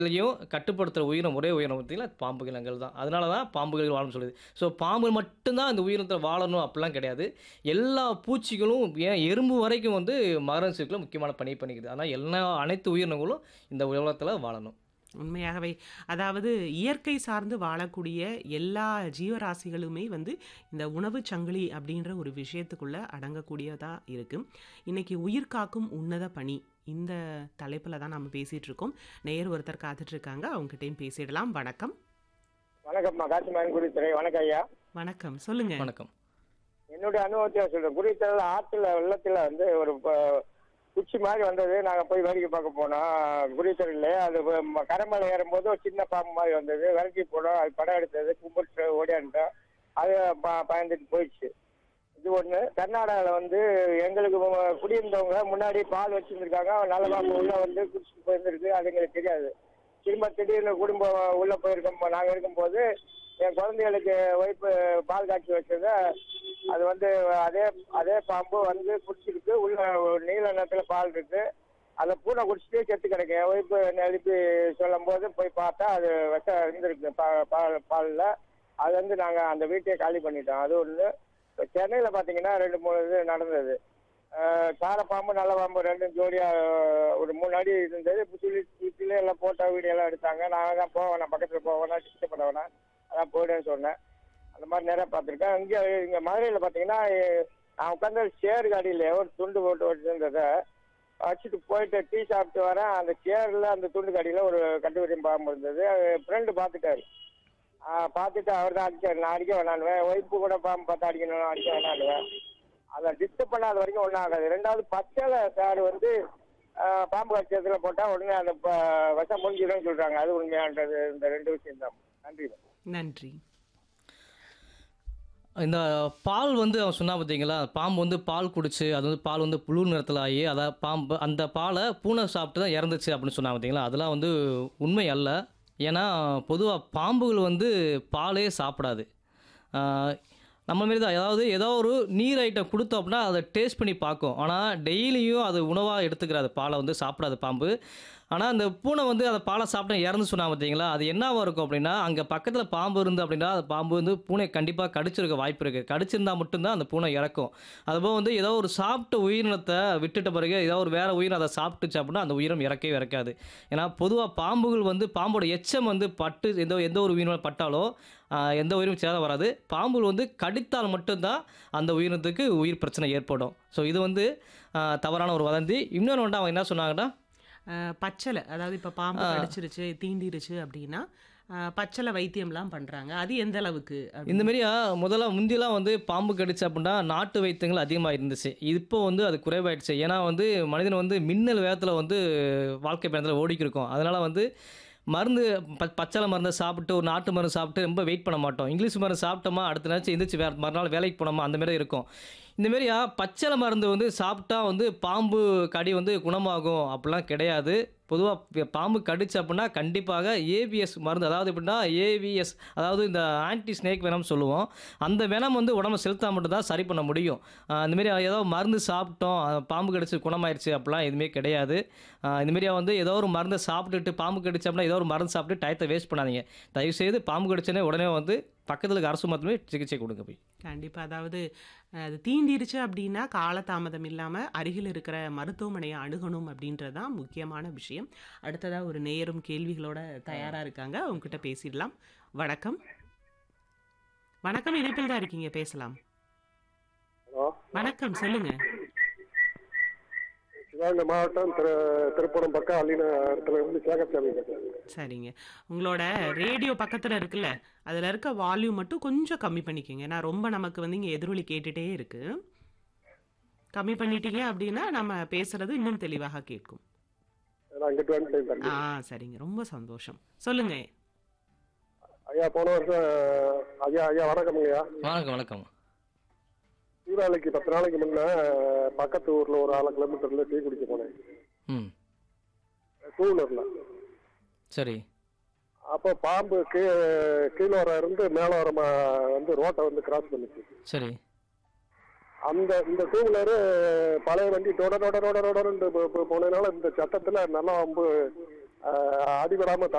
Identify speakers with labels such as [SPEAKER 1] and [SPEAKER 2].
[SPEAKER 1] லையும் கட்டுப்படுத்துற உயிரினம் ஒரே உயிரினம் பார்த்தீங்களா பாம்பு இனங்கள் தான் அதனால தான் பாம்புகள் வாழணும்னு சொல்லுது ஸோ பாம்பு மட்டும்தான் இந்த உயிரினத்தில் வாழணும் அப்படிலாம் கிடையாது எல்லா பூச்சிகளும் ஏன் எறும்பு வரைக்கும் வந்து மகரந்த சேர்க்கையில் முக்கியமான பணி பண்ணிக்குது அதனால் எல்லா அனைத்து உயிரினங்களும் இந்த உலகத்தில் வாழணும்
[SPEAKER 2] உண்மையாகவே அதாவது இயற்கை சார்ந்து வாழக்கூடிய எல்லா ஜீவராசிகளுமே வந்து இந்த உணவுச் சங்கிலி அப்படின்ற ஒரு விஷயத்துக்குள்ள அடங்கக்கூடியதா இருக்கு இன்னைக்கு உயிர் காக்கும் உன்னத பணி இந்த தலைப்புல தான் நம்ம பேசிட்டு இருக்கோம் நேயர் ஒருத்தர் காத்துட்டு இருக்காங்க அவங்ககிட்டயும் பேசிடலாம் வணக்கம்
[SPEAKER 3] வணக்கம்மா காசிமாயன் குடித்துறை வணக்கம் ஐயா
[SPEAKER 2] வணக்கம் சொல்லுங்க
[SPEAKER 1] வணக்கம்
[SPEAKER 3] என்னுடைய அனுபவத்தை சொல்றேன் குடித்துறையில் ஆற்றுல வெள்ளத்துல வந்து ஒரு ப- குச்சி மாதிரி வந்தது நாங்க போய் வேடிக்கை பார்க்க போனோம் குடித்துறையில அது வ- ம- கரைமலை ஏறும்போது ஒரு சின்ன பாம்பு மாதிரி வந்தது விரட்டி போனோம் அது படம் எடுத்தது கும்பிட்டு ஓடியாண்டோம் அது ப- பயந்துட்டு போயிடுச்சு இது ஒண்ணு கர்நாடகாவில் வந்து எங்களுக்கு மு- குடியிருந்தவங்க முன்னாடி பால் வச்சிருந்துருக்காங்க நல்ல பாம்பு உள்ள வந்து குடிச்சிட்டு போயிருந்திருக்கு அது எங்களுக்கு தெரியாது திரும்ப திடீர்னு குடும்பம் உள்ள போயிருக்கோம் நாங்க இருக்கும்போது என் குழந்தைகளுக்கு ஒய்ஃபு பால் காய்ச்சி வச்சது அது வந்து அதே அதே பாம்பு வந்து குடிச்சிருக்கு உள்ள ஒரு நீல நிறத்துல பால் இருக்கு அந்த பூனை குடிச்சிட்டு செத்து கிடக்கு என் ஒய்ஃபு என்னை எழுப்பி சொல்லும் போது போய் பார்த்தா அது விஷம் இருந்திருக்கு பா- பால் பாலில் அது வந்து நாங்கள் அந்த வீட்டையே காலி பண்ணிட்டோம் அது ஒன்று இப்போ சென்னையில் பார்த்தீங்கன்னா ரெண்டு மூணு இது நடந்தது அஹ் கார பாம்பு நல்ல பாம்பு ரெண்டும் ஜோடியாக ஒரு மூணு அடி இருந்தது இப்போ சொல்லி சுற்றிலே எல்லாம் ஃபோட்டோ வீடியோ எல்லாம் எடுத்தாங்க நான் தான் போவேன் பக்கத்தில் போவேனா டிஸ்டர்ப் பண்ண வேணாம் அதான் போயிடுன்னு சொன்னேன் அந்த மாதிரி நிறைய பார்த்துருக்கேன் இங்கே இங்கே மதுரையில் பார்த்தீங்கன்னா எ- நான் உட்காந்து சேர் காடியில் ஒரு துண்டு போட்டு வச்சுருந்ததை வச்சுட்டு போயிட்டு டீ சாப்பிட்டு வரேன் அந்த சேரில் அந்த துண்டு கடியில் ஒரு கட்டுவரி பாம்பு இருந்தது ஃப்ரெண்டு பார்த்துட்டாரு ஆ, பார்த்துட்டு அவர் தான் அடிச்சார் நான் அடிக்க வேணாண்டுவேன் ஒய்ஃபு கூட பாம்பு பார்த்து அடிக்கணும் அடிக்க வேணாண்டுவேன் அதை டிஸ்டர்ப் பண்ணாத வரைக்கும் ஒன்றும் ஆகாது ரெண்டாவது பச்சளை சாறு வந்து ஆ, பாம்பு கட்சியத்துல போட்டால் உடனே அந்த ப- விஷம் முடிஞ்சிடும்னு சொல்கிறாங்க அது உண்மையான்றது இந்த ரெண்டு விஷயம் தான் நன்றி
[SPEAKER 2] நன்றி
[SPEAKER 1] இந்த பால் வந்து அவன் சொன்னா பார்த்தீங்களா பாம்பு வந்து பால் குடிச்சு அது வந்து பால் வந்து புழு நிறத்தில் ஆகி அதை பாம்பு அந்த பாலை பூனை சாப்பிட்டு தான் இறந்துச்சு அப்படின்னு சொன்னா பார்த்தீங்களா அதெல்லாம் வந்து உண்மை அல்ல ஏன்னா பொதுவாக பாம்புகள் வந்து பாலே சாப்பிடாது ஆஹ் நம்ம மாரி தான் அதாவது ஏதோ ஒரு நீர் ஐட்டம் கொடுத்தோம் அப்படின்னா அதை டேஸ்ட் பண்ணி பார்க்கும் ஆனால் டெய்லியும் அது உணவாக எடுத்துக்கிறாது பாலை வந்து சாப்பிடாது பாம்பு ஆனால் அந்த பூனை வந்து அந்த பாலை சாப்பிட்டு இறந்து சொன்னாங்க பார்த்தீங்களா அது என்னவா இருக்கும் அப்படின்னா அங்கே பக்கத்தில் பாம்பு இருந்து அப்படின்னா அந்த பாம்பு வந்து பூனை கண்டிப்பாக கடிச்சிருக்க வாய்ப்பு இருக்குது கடிச்சிருந்தா மட்டும்தான் அந்த பூனை இறக்கும் அதுபோல் வந்து ஏதோ ஒரு சாப்பிட்ட உயிரினத்தை விட்டுட்ட பிறகு ஏதோ ஒரு வேறு உயிரினம் அதை சாப்பிட்டுச்சு அப்படின்னா அந்த உயிரினம் இறக்கவே இறக்காது ஏன்னா பொதுவாக பாம்புகள் வந்து பாம்போட எச்சம் வந்து பட்டு எந்த எந்த ஒரு உயிரினம் பட்டாலோ ஆஹ், எந்த உயிரும் சேதம் வராது பாம்புகள் வந்து கடித்தால் மட்டும்தான் அந்த உயிரினத்துக்கு உயிர் பிரச்சனை ஏற்படும் ஸோ இது வந்து ஆஹ், தவறான ஒரு வதந்தி இன்னொன்று வந்து அவங்க என்ன சொன்னாங்கன்னா
[SPEAKER 2] அஹ், பச்சலை அதாவது இப்போ பாம்பு கடிச்சிருச்சு தீண்டிருச்சு அப்படின்னா அஹ், பச்சலை வைத்தியம்லாம் பண்றாங்க அது எந்த அளவுக்கு அப்படி-
[SPEAKER 1] இந்த மாதிரியா முதல்ல முந்தியெல்லாம் வந்து பாம்பு கடிச்சு அப்படின்னா நாட்டு வைத்தியங்கள் அதிகமாக இருந்துச்சு இப்போ வந்து அது குறைவாயிடுச்சு ஏன்னா வந்து மனிதன் வந்து மின்னல் வேகத்தில் வந்து வாழ்க்கை பயணத்தில் ஓடிக்கிருக்கோம் அதனால் வந்து மருந்து ப பச்சளை மருந்தை சாப்பிட்டு ஒரு நாட்டு மருந்து சாப்பிட்டு ரொம்ப வெயிட் பண்ண மாட்டோம் இங்கிலீஷ் மருந்து சாப்பிட்டோமா அடுத்த நாள் எந்திரிச்சு வேறு மறுநாள் வேலைக்கு போனோமா அந்த மாதிரி இருக்கும் இந்த மாதிரியா பச்சளை மருந்து வந்து சாப்பிட்டா வந்து பாம்பு கடி வந்து குணமாகும் அப்படிலாம் கிடையாது பொதுவாக பாம்பு கடிச்சு அப்படின்னா கண்டிப்பாக ஏபிஎஸ் மருந்து அதாவது எப்படின்னா ஏவிஎஸ் அதாவது இந்த ஆன்டி ஸ்னேக் வெனம் சொல்லுவோம் அந்த வெனம் வந்து உடம்பு செலுத்தா மட்டும்தான் சரி பண்ண முடியும் ஆஹ் இந்த மாதிரி ஏதோ மருந்து சாப்பிட்டோம் அஹ் பாம்பு கடிச்சு குணமாயிருச்சு அப்படிலாம் எதுவுமே கிடையாது ஆஹ் இந்த மாதிரியா வந்து ஏதோ ஒரு மருந்தை சாப்பிட்டுட்டு பாம்பு கடிச்சு அப்படின்னா ஏதோ ஒரு மருந்து சாப்பிட்டு டயத்தை வேஸ்ட் பண்ணாதீங்க தயவுசெய்து பாம்பு கடிச்சோடனே உடனே வந்து பக்கத்தில் இருக்க அரசு மருத்துவமே சிகிச்சை கொடுங்க போய்
[SPEAKER 2] கண்டிப்பா அதாவது அஹ், அது தீண்டிருச்சு அப்படின்னா காலதாமதம் இல்லாம அருகில் இருக்கிற மருத்துவமனையை அணுகணும் அப்படின்றது தான் முக்கியமான விஷயம் அடுத்ததா ஒரு நேயரும் கேள்விகளோட தயாரா இருக்காங்க உங்ககிட்ட பேசிடலாம் வணக்கம் வணக்கம் இணைப்பில் தான் இருக்கீங்க பேசலாம்
[SPEAKER 3] ஹலோ
[SPEAKER 2] வணக்கம் சொல்லுங்க
[SPEAKER 3] சிவகங்கை மாவட்டம் திரு திருப்புறம் பக்கம் அள்ளினத்துல இருந்து சேகர்சாமி பேசுறேன்
[SPEAKER 2] சரிங்க உங்களோட ரேடியோ பக்கத்துல இருக்குல்ல அதுல இருக்க வால்யூம் மட்டும் கொஞ்சம் கம்மி பண்ணிக்கோங்க ஏன்னா ரொம்ப நமக்கு வந்து இங்க எதிரொலி கேட்டுட்டே இருக்கு கம்மி பண்ணிட்டீங்க அப்படின்னா நம்ம பேசுறது இன்னும் தெளிவாக கேட்கும்
[SPEAKER 3] நான் அங்கிட்டு வந்துட்டேன் தம்பி.
[SPEAKER 2] ஆ சரிங்க ரொம்ப சந்தோஷம் சொல்லுங்க
[SPEAKER 3] ஐயா போன வருஷம் ஐயா ஐயா வணக்கம் ஐயா
[SPEAKER 1] வணக்கம் வணக்கம்
[SPEAKER 3] தீபாவளிக்கு பத்து நாளைக்கு முன்ன பக்கத்து ஊர்ல ஒரு அரை கிலோமீட்டர்ல டீ குடிக்க போனேன்
[SPEAKER 1] ம்
[SPEAKER 3] டூ வீலர்ல
[SPEAKER 1] சரி
[SPEAKER 3] அப்போ பாம்பு கீ கீழே வர இருந்து மேலே வர வந்து ரோட்டை வந்து கிராஸ் பண்ணுச்சு
[SPEAKER 1] சரி
[SPEAKER 3] அந்த இந்த டூ வீலரு பழைய வண்டி டொட டொட டொட டொடன்னு போ- போ- போனதுனால இந்த சத்தத்துல நல்லா வந்து
[SPEAKER 4] அடிபடாம